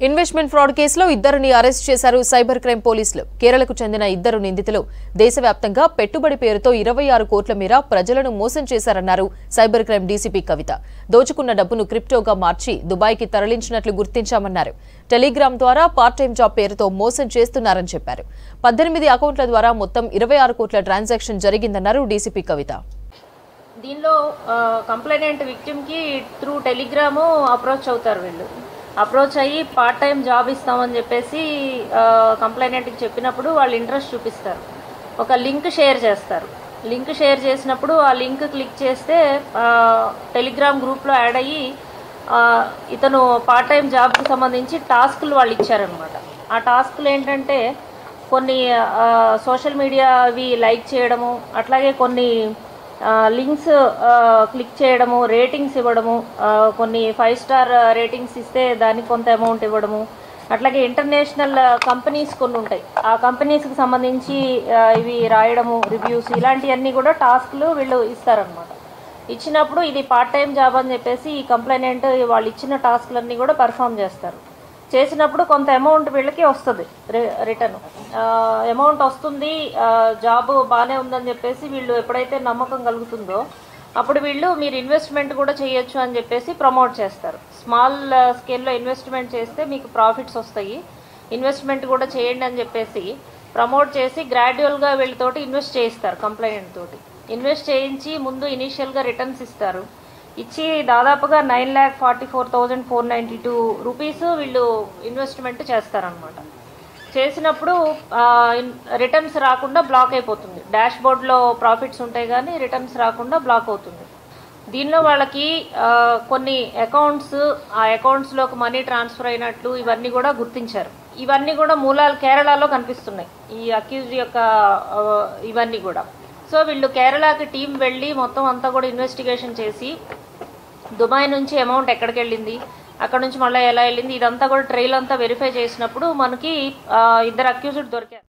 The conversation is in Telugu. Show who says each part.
Speaker 1: ఇన్వెస్ట్మెంట్ ఫ్రాడ్ కేసులో ఇద్దరిని అరెస్ట్ చేశారు సైబర్ క్రైమ్ పోలీసులు కేరళకు చెందిన ఇద్దరు నిందితులు దేశవ్యాప్తంగా పెట్టుబడి పేరుతో ఇరవై ఆరు కోట్ల మేర ప్రజలను మోసం చేశారన్నారు సైబర్ క్రైమ్ డీసీపీ కవిత దోచుకున్న డబ్బును క్రిప్టోగా మార్చి దుబాయ్కి తరలించినట్లు గుర్తించామన్నారు టెలిగ్రామ్ ద్వారా పార్ట్ టైం జాబ్ పేరుతో మోసం చేస్తున్నారని చెప్పారు పద్దెనిమిది అకౌంట్ల ద్వారా మొత్తం ఇరవై ఆరు కోట్ల ట్రాన్సాక్షన్ జరిగిందన్నారు డీసీపీ కవిత
Speaker 2: దీనిలో కంప్లైనెంట్ విక్టిమ్కి త్రూ టెలిగ్రాము అప్రోచ్ అవుతారు వీళ్ళు అప్రోచ్ అయ్యి పార్ట్ టైం జాబ్ ఇస్తామని చెప్పేసి కంప్లైనెంట్కి చెప్పినప్పుడు వాళ్ళు ఇంట్రెస్ట్ చూపిస్తారు ఒక లింక్ షేర్ చేస్తారు లింక్ షేర్ చేసినప్పుడు ఆ లింక్ క్లిక్ చేస్తే టెలిగ్రామ్ గ్రూప్లో యాడ్ అయ్యి ఆ, ఇతను పార్ట్ టైం జాబ్కి సంబంధించి టాస్క్లు వాళ్ళు ఇచ్చారనమాట ఆ టాస్క్లు ఏంటంటే కొన్ని సోషల్ మీడియా అవి లైక్ చేయడము అట్లాగే కొన్ని లింక్స్ క్లిక్ చేయడము రేటింగ్స్ ఇవ్వడము ఆ, కొన్ని ఫైవ్ స్టార్ రేటింగ్స్ ఇస్తే దానికి కొంత అమౌంట్ ఇవ్వడము అట్లాగే ఇంటర్నేషనల్ కంపెనీస్ కొన్ని ఉంటాయి ఆ కంపెనీస్కి సంబంధించి ఆ, ఇవి రాయడము రివ్యూస్ ఇలాంటివన్నీ కూడా టాస్క్లు వీళ్ళు ఇస్తారనమాట ఇచ్చినప్పుడు ఇది పార్ట్ టైం జాబ్ అని చెప్పేసి ఈ కంప్లైనెంట్ వాళ్ళు ఇచ్చిన టాస్క్లన్నీ కూడా పర్ఫామ్ చేస్తారు చేసినప్పుడు కొంత అమౌంట్ వీళ్ళకి వస్తుంది రిటర్న్ అమౌంట్ వస్తుంది జాబ్ బాగానే ఉందని చెప్పేసి వీళ్ళు ఎప్పుడైతే నమ్మకం కలుగుతుందో అప్పుడు వీళ్ళు మీరు ఇన్వెస్ట్మెంట్ కూడా చేయొచ్చు అని చెప్పేసి ప్రమోట్ చేస్తారు స్మాల్ స్కేల్లో ఇన్వెస్ట్మెంట్ చేస్తే మీకు ప్రాఫిట్స్ వస్తాయి ఇన్వెస్ట్మెంట్ కూడా చేయండి అని చెప్పేసి ప్రమోట్ చేసి గ్రాడ్యువల్గా వీళ్ళతోటి ఇన్వెస్ట్ చేయిస్తారు కంప్లైంట్ తోటి ఇన్వెస్ట్ చేయించి ముందు ఇనీషియల్గా రిటర్న్స్ ఇస్తారు ఇచ్చి దాదాపుగా nine lakh forty four thousand four ninety two rupees వీళ్ళు ఇన్వెస్ట్మెంట్ చేస్తారనమాట చేసినప్పుడు రిటర్న్స్ రాకుండా బ్లాక్ అయిపోతుంది డాష్ బోర్డ్లో ప్రాఫిట్స్ ఉంటాయి కానీ రిటర్న్స్ రాకుండా బ్లాక్ అవుతుంది దీనిలో వాళ్ళకి ఆ, కొన్ని అకౌంట్స్ ఆ అకౌంట్స్లోకి మనీ ట్రాన్స్ఫర్ అయినట్లు ఇవన్నీ కూడా గుర్తించారు ఇవన్నీ కూడా మూలాలు కేరళలో కనిపిస్తున్నాయి ఈ అక్యూజ్ యొక్క ఆ, ఇవన్నీ కూడా సో వీళ్ళు కేరళకి టీం వెళ్ళి మొత్తం అంతా కూడా ఇన్వెస్టిగేషన్ చేసి దుబాయ్ నుంచి అమౌంట్ ఎక్కడికి వెళ్ళింది అక్కడ నుంచి మళ్ళీ ఎలా వెళ్ళింది ఇదంతా కూడా ట్రైల్ అంతా వెరిఫై చేసినప్పుడు మనకి ఆ, ఇద్దరు అక్యూజ్డ్ దొరికారు